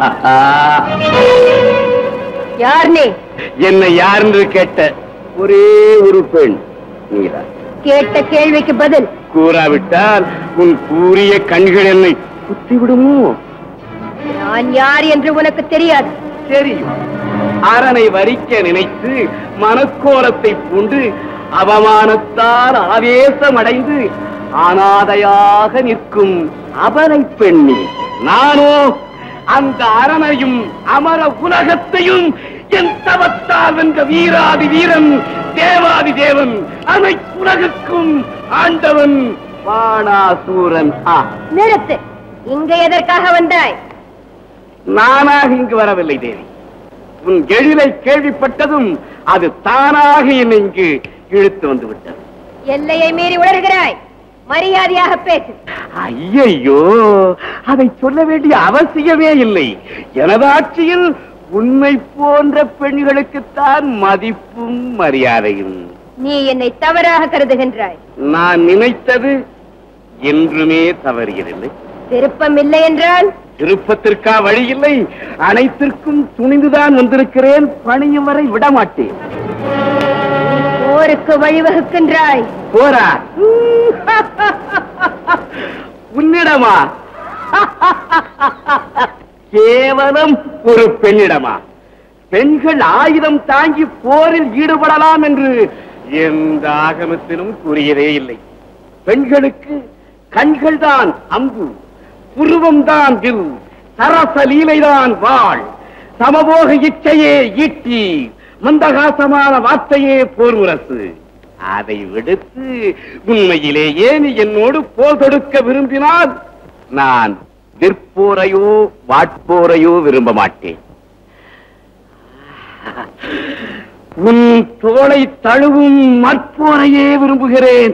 யார் நீ என்னை யாருன்னு கேட்ட ஒரே ஒரு பெண் நீதான் கேட்ட கேள்விக்கு பதில் கூறாவிட்டால் உன் கூறிய கண்கள் என்னை குத்தி விடுமோ நான் யார் என்று உனக்கு தெரியாது தெரியும் அரணை வரிக்க நினைத்து மனக்கோலத்தை பூண்டு அவமானத்தால் ஆவேசமடைந்து அனாதையாக நிற்கும் அபலை பெண்ணி நானோ அந்த அரணையும் அமர உலகத்தையும் என் தவத்தால் வென்ற வீராதி வீரன் தேவாதி தேவன் அனை உலகுக்கும் ஆண்டவன் வாணாசூரன் ஆ நிறுத்து இங்க எதற்காக வந்தாய் நானாக இங்கு வரவில்லை தேவி உன் எழிலை கேள்விப்பட்டதும் அது தானாக என்னை இங்கு இழுத்து வந்து விட்டது எல்லையை மீறி உணர்கிறாய் மரியாதையாக பேசு ஐயையோ அதை சொல்ல வேண்டிய அவசியமே இல்லை எனது ஆட்சியில் உண்மை போன்ற பெண்களுக்குத்தான் மதிப்பும் மரியாதையும் நீ என்னை தவறாக கருதுகின்றாய் நான் நினைத்தது என்றுமே தவறியதில்லை விருப்பம் இல்லை என்றால் திருப்பத்திற்கா வழி இல்லை அனைத்திற்கும் துணிந்துதான் வந்திருக்கிறேன் பணியும் வரை விடமாட்டேன் போருக்கு வழிவகுக்கின்றாய் போரா உன்னிடமா கேவலம் ஒரு பெண்ணிடமா பெண்கள் ஆயுதம் தாங்கி போரில் ஈடுபடலாம் என்று எந்த ஆகமத்திலும் கூறியதே இல்லை பெண்களுக்கு கண்கள் தான் அம்பு புருவம் தான் வில் சரச லீலைதான் வாழ் சமபோக இச்சையே ஈட்டி மந்தகாசமான வார்த்தையே போர் முரசு அதை விடுத்து உண்மையிலேயே நீ என்னோடு போர் தொடுக்க விரும்பினால் நான் விற்போரையோ வாட்போரையோ விரும்ப மாட்டேன் உன் தோளை தழுவும் மற்போரையே விரும்புகிறேன்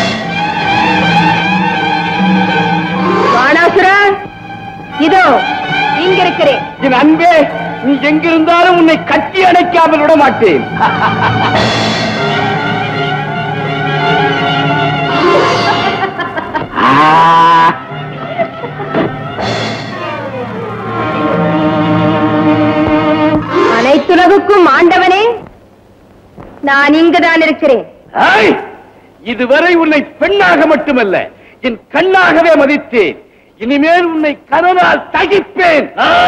வாணாசுரா இதோ இங்கிருக்கிறேன் என் அன்பே நீ எங்கிருந்தாலும் உன்னை கட்டி அணைக்காமல் விட மாட்டேன் ஆ. அனைத்துலகுக்கும் ஆண்டவனே நான் இங்குதான் இருக்கிறேன் ஐய்! இதுவரை உன்னை பெண்ணாக மட்டுமல்ல என் கண்ணாகவே மதித்தேன் இனிமேல் உன்னை கனவால் தகிப்பேன்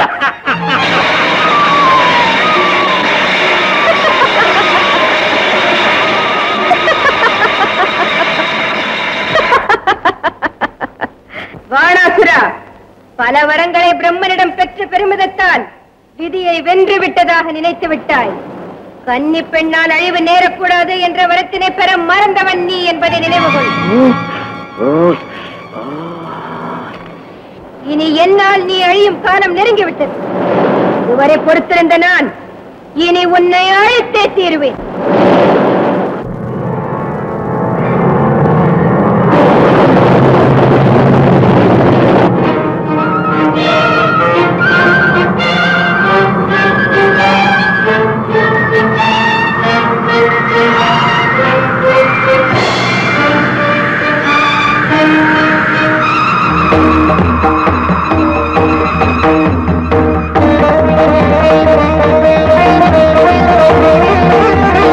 வாணாசுரா பல வரங்களை பிரம்மனிடம் பெற்ற பெருமிதத்தால் விதியை வென்று விட்டதாக நினைத்து விட்டாய் கன்னி பெண்ணால் அழிவு நேரக்கூடாது என்ற வரத்தினை பெற மறந்தவன் நீ என்பதை நினைவுகொள் இனி என்னால் நீ அழியும் காலம் நெருங்கிவிட்டது இதுவரை பொறுத்திருந்த நான் இனி உன்னை அழைத்தே தீருவேன் ஆ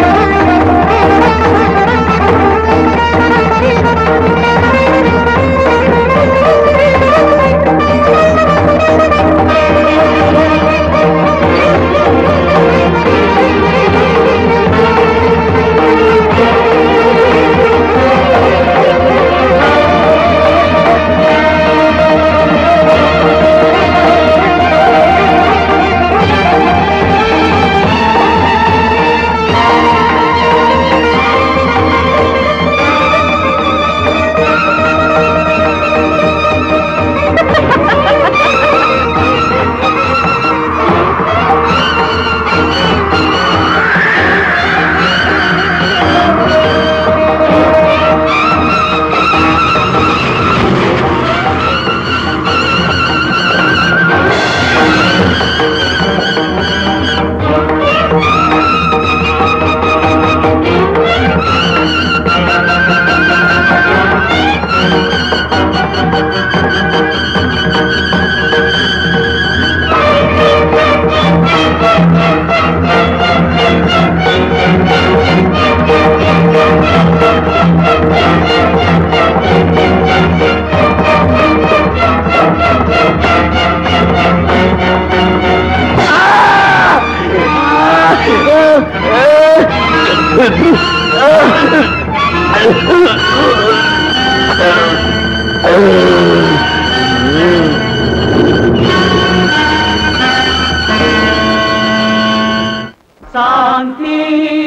சாந்தி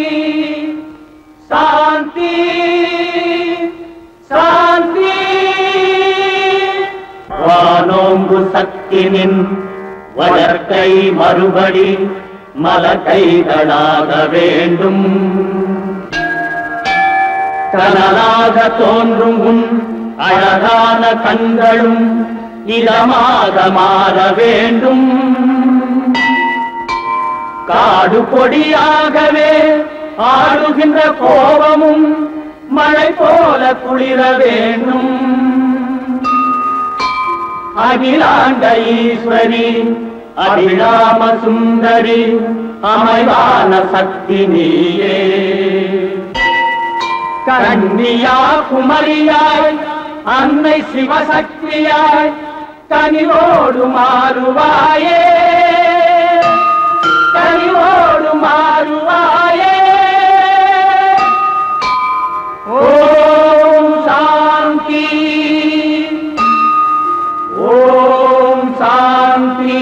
சாந்தி சாந்தி வானோங்கு சக்தினின் வளர்க்கை மறுபடி மலக்கைகளாக வேண்டும் கனலாக தோன்றும் உன் அழகான கண்களும் இதமாக மாற வேண்டும் காடு கொடியாகவே ஆடுகின்ற கோபமும் மழை போல குளிர வேண்டும் அகிலாண்ட ஈஸ்வரி அபிராம சுந்தரி அமைவான சக்தி நீயே கன்னியா குமரியாய் அன்னை சிவசக்தியாய் கனிவோடு மாறுவாயே கனிவோடு மாறுவாயே ஓம் சாந்தி ஓம் சாந்தி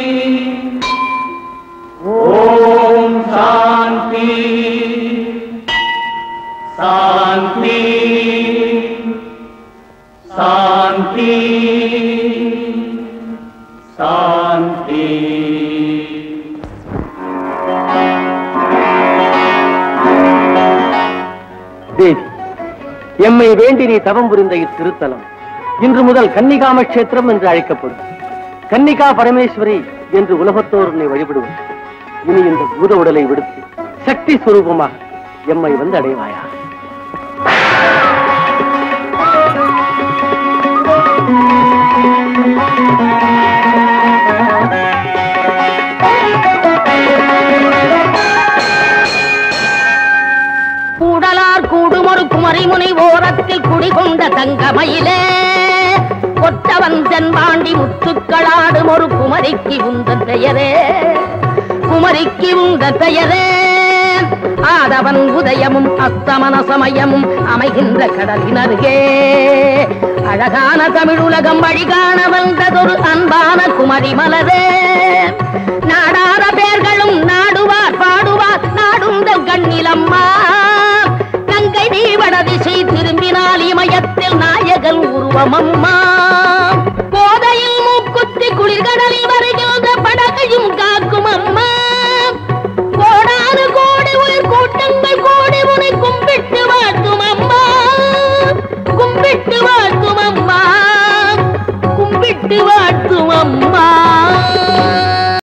ஓம் சாந்தி சாந்தி சாந்தி சாந்தி தேவி எம்மை வேண்டி நீ தவம் புரிந்த இத்திருத்தலம் இன்று முதல் கன்னிகாம கஷேத்திரம் என்று அழைக்கப்படும் கன்னிகா பரமேஸ்வரி என்று உலகத்தோர் உன்னை வழிபடுவது இனி இந்த பூத உடலை விடுத்து சக்தி சுரூபமாக எம்மை வந்து அடைவாயா கூடலார் கூடுமொரு குமரிமுனை ஓரத்தில் குடிகொண்ட தங்கமயிலே கொற்றவன் தென்பாண்டி முத்துக்களாடும் ஒரு குமரிக்கு உந்த பெயரே குமரிக்கு உந்த பெயரே ஆதவன் உதயமும் அஸ்தமன சமயமும் அமைகின்ற கடலின் அருகே அழகான தமிழ் உலகம் வழிகாண வந்ததொரு அன்பான குமரி மலரே நாடாத பேர்களும் நாடுவார் பாடுவார் நாடுந்தல் கண்ணிலம்மா கங்கை நீ வடதிசை திரும்பினால் இமயத்தில் நாயகன் உருவமம்மா